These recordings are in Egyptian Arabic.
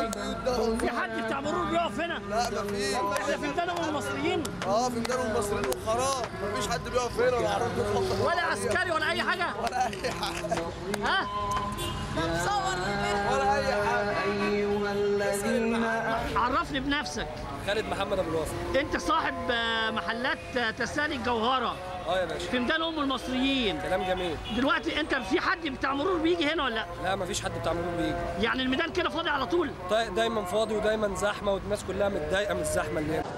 في حد بتاع مرور بيقف هنا لا مفيش احنا في ميدان المصريين اه في ميدان المصريين وخراب مفيش حد بيقف هنا العربيات بتخبط ولا عسكري ولا اي حاجه ولا اي حاجه ها ولا اي حاجه أيها الذين عرفني بنفسك خالد محمد ابو الوفا انت صاحب آه، محلات آه، تسالي الجوهره اه يا باشا في ميدان ام المصريين كلام جميل دلوقتي انت في حد بتاع مرور بيجي هنا ولا لا لا مفيش حد بتاع مرور بيجي يعني الميدان كده فاضي على طول دا- دايما فاضي ودايما زحمه والناس كلها متضايقه من الزحمه اللي هنا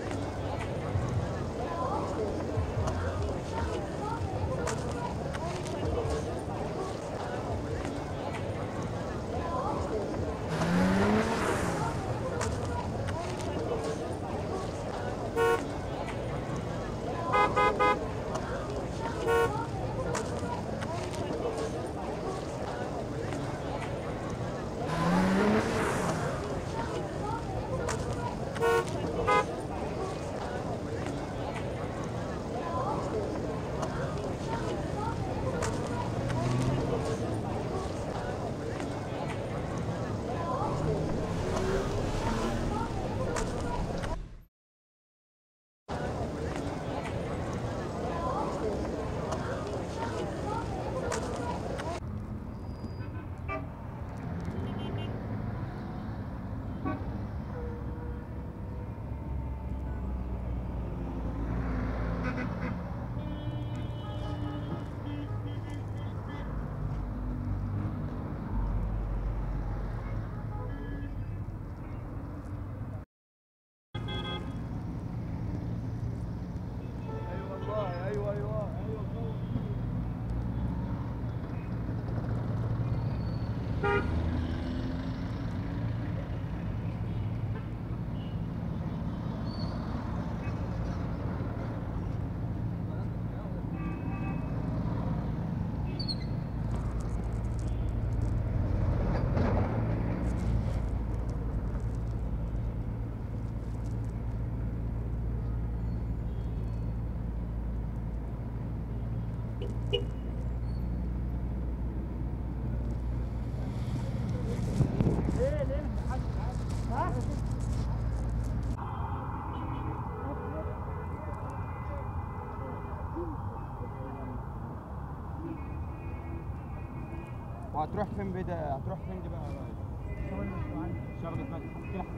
وهتروح فين بدا هتروح فين دي بقى يا ريس؟ شغلة مدح كده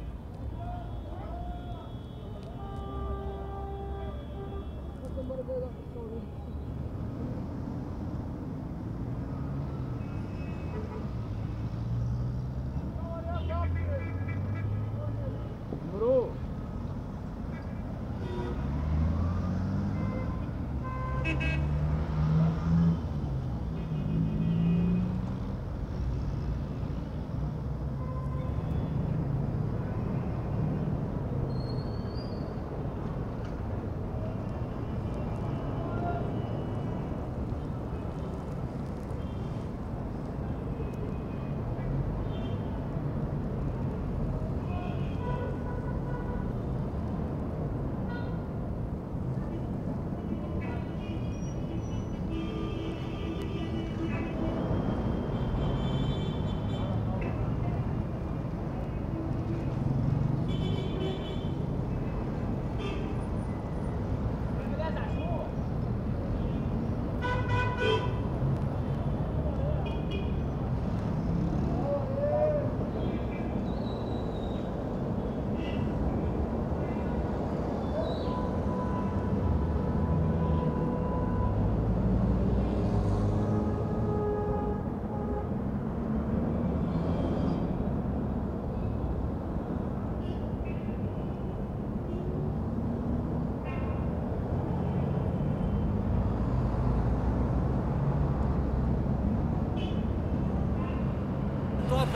Thank you.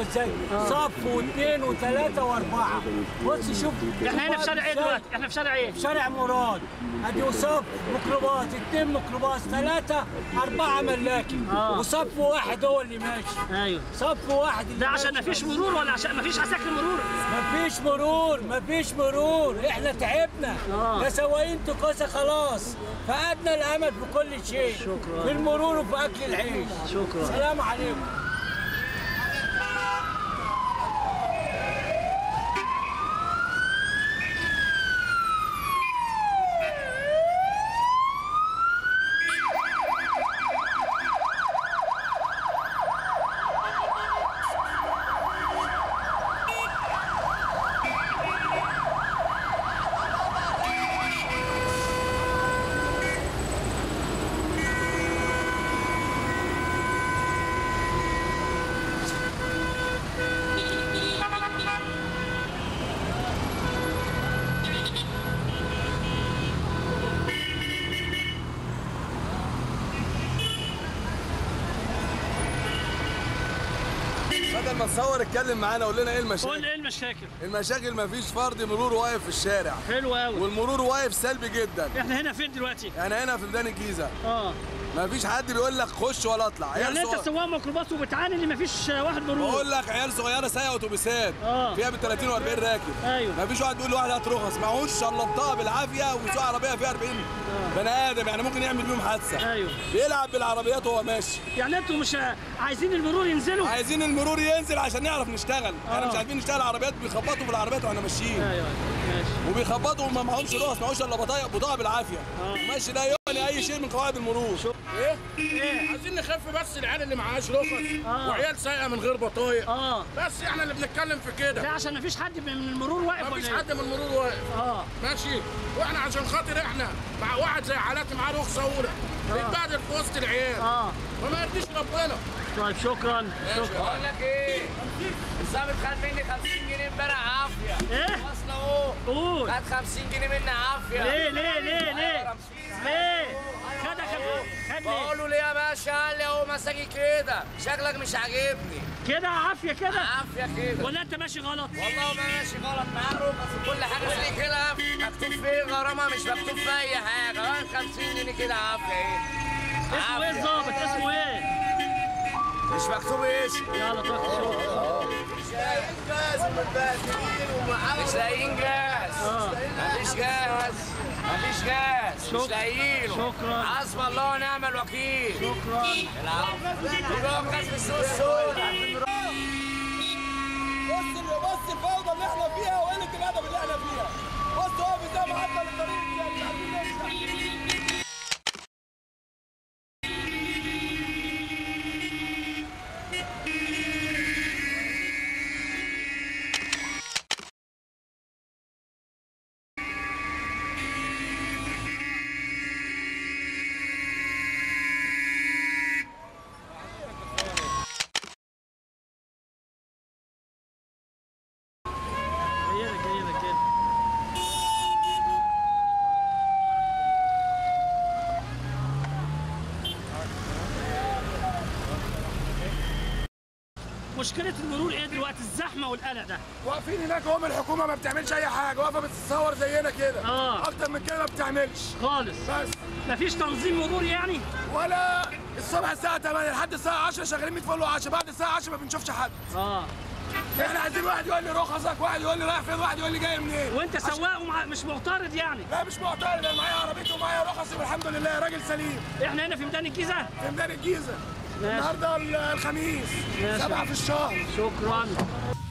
ازاي صف واثنين وثلاثه واربعه بص شوف احنا هنا في شارع ايه دلوقتي؟ احنا في شارع ايه؟ في شارع مراد ادي صف ميكروباص اثنين ميكروباص ثلاثه اربعه ملاكي آه. وصف واحد هو اللي ماشي ايوه صف واحد اللي ده عشان ماشي. مفيش مرور ولا عشان مفيش عساكر مرور؟ مفيش مرور مفيش مرور احنا تعبنا آه. يا سواقين تكاسة خلاص فقدنا الامل في كل شيء شكراً. في المرور وفي اكل العيش شكراً. سلام عليكم بدل ما تصور اتكلم معانا قول لنا ايه قول المشاكل ايه المشاكل؟ المشاكل مفيش فرد مرور واقف في الشارع حلو قوي والمرور واقف سلبي جدا احنا هنا فين دلوقتي؟ يعني هنا في ميدان الجيزه اه مفيش حد بيقول لك خش ولا اطلع عيال يعني انت صغيرة- سواق ميكروباص وبتعاني ان مفيش واحد مرور بقول لك عيال صغيره سايقه اتوبيسات آه. فيها ب 30 و40 راكب ايوه مفيش واحد بيقول لواحد هات رخص معهوش الا بطاقه بالعافيه ويسوق عربيه فيها 40 بني ادم يعني ممكن يعمل بيهم حادثه ايوه بيلعب بالعربيات وهو ماشي يعني انتوا مش عايزين المرور ينزلوا؟ عايزين المرور ينزل عشان نعرف نشتغل احنا آه. مش عارفين نشتغل عربيات بيخبطوا في العربيات واحنا ماشيين ايوه ماشي وبيخبطوا وما معهمش رخص معهوش الا بطايق بضاعه بالعافيه آه. ماشي ده يعني اي شيء من قواعد المرور ايه؟ عايزين نخف بس العيال اللي معهاش رخص آه. وعيال سايقه من غير بطايق اه بس احنا اللي بنتكلم في لا كده عشان مفيش حد من المرور واقف مفيش ولا حد ايه؟ من المرور واقف اه ماشي واحنا عشان خاطر احنا مع واحد زي حالاتي معاه رخصه اولى بيتبهدل في وسط العيال اه وما يرضيش ربنا طيب شكرا شكرا بقول لك ايه الظابط خد مني 50 جنيه امبارح عافيه ايه؟ اصل اهو قول خد 50 جنيه مني عافيه ليه ليه ليه ليه؟ ليه؟ خدها خد خد بقول ليه؟ له ليه يا باشا قال لي اهو مساجي كده شكلك مش عاجبني كده عافية كده عافيه كده ولا انت ماشي غلط؟ والله ما ماشي غلط معاه رخص وكل حاجه زي كده مكتوب فيه غرامه مش مكتوب في اي حاجه كمان 50 جنيه كده عافيه ايه اسمه ايه الظابط؟ اسمه ايه؟ مش مكتوب اسمي يلا طلع شوف مش لاقيين جاز اه مفيش جاز مفيش جاز شك- مش لاقيينه شكراً. حسبي الله ونعم الوكيل شكرا العفو بيبيعوا جاز في السوق السوداء بص بص الفوضى اللي احنا فيها وقله الادب اللي احنا فيها بص هو زي ما عدى الطريق يعني مش عارفين نمشي جايلك جايلك جايلك مشكلة المرور ايه دلوقتي الزحمة والقلق ده واقفين هناك هم الحكومه ما بتعملش اي حاجه واقفه بتتصور زينا كده آه. اكتر من كده ما بتعملش خالص بس مفيش تنظيم مرور يعني ولا الصبح الساعه 8 لحد الساعه 10 شغالين 100 فل و10 بعد الساعه 10 ما بنشوفش حد اه احنا عايزين واحد يقول لي رخصك واحد يقول لي رايح فين واحد يقول لي جاي منين وانت سواق ومع... مش معترض يعني لا مش معترض انا معايا عربيتي ومعايا رخصي والحمد لله راجل سليم احنا هنا في ميدان الجيزة في ميدان الجيزه ماشي. النهارده ال- الخميس ماشي. سبعة في الشهر شكرا